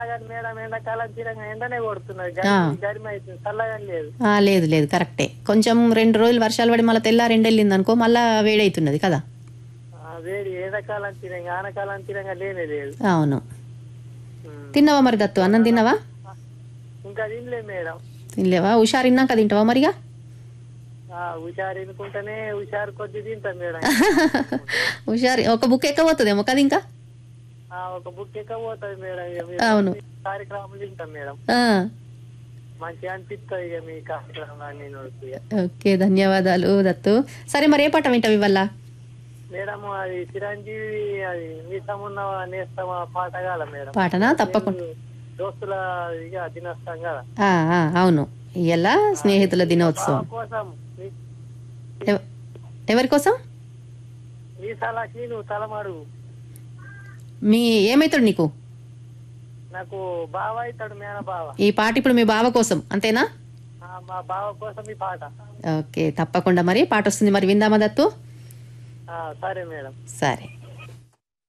కానీ మేడం ఎండాకాలం తీరంగా ఎండనే కొడుతున్నది ఆ. గరిమ గరిమ అవుతుంది చల్లగా లేదు ఆ, లేదు లేదు కరెక్టే కొంచెం రెండు రోజులు వర్షాలు పడి మళ్ళీ తెల్లారి ఎండెళ్ళింది అనుకో మళ్ళా వేడవుతున్నది కదా ఆ, వేడి ఎండాకాలం తీరంగా ఆనకాలం తీరంగా లేనే లేదు అవును ఉమ్. తిన్నావా మరి దత్తు అన్నం తిన్నావా ఇంకా తినలే మేడం తినలేవా హుషారిన్నాక తింటావా మరిగా ఆ, హుషారు ఎన్నుకుంటేనే హుషారు కొద్ది తింటాం మేడం హుషారి ఒక బుక్ ఎక్కబోతుందేమో కదా ఇంకా ఆ, ఒక బుక్ ఎక్క పోతుంది మేడం ఇక మీరు అవును. మీ కార్యక్రమాలు తింటాం మేడం ఆ, మంచిగా అనిపిస్తుంది ఇక మీ కార్యక్రమం నేను ఓకే ధన్యవాదాలు దత్తు సరే మరి ఏ పాట వింటావు ఇవల్ల మేడం అది చిరంజీవి అది మీసమున్న నేస్తామా పాట కాల మేడం పాటనా తప్పకుండా దోస్తుల ఇక దినోత్సవం కదా ఆ, ఆ, అవును ఇయ్యాల స్నేహితుల దినోత్సవం బావ కోసం మీ- ఎవ- ఎవరి కోసం మీ సలహాకి నువ్వు తలమాడు మీ ఏమైతాడు నీకు నాకు బావ అవుతాడు మేన బావ ఈ పాట ఇప్పుడు మీ బావ కోసం అంతేనా ఆ, మా బావ కోసం ఈ పాట ఓకే తప్పకుండా మరి పాట వస్తుంది మరి విందామా దత్తు ఆ, సరే మేడం సరే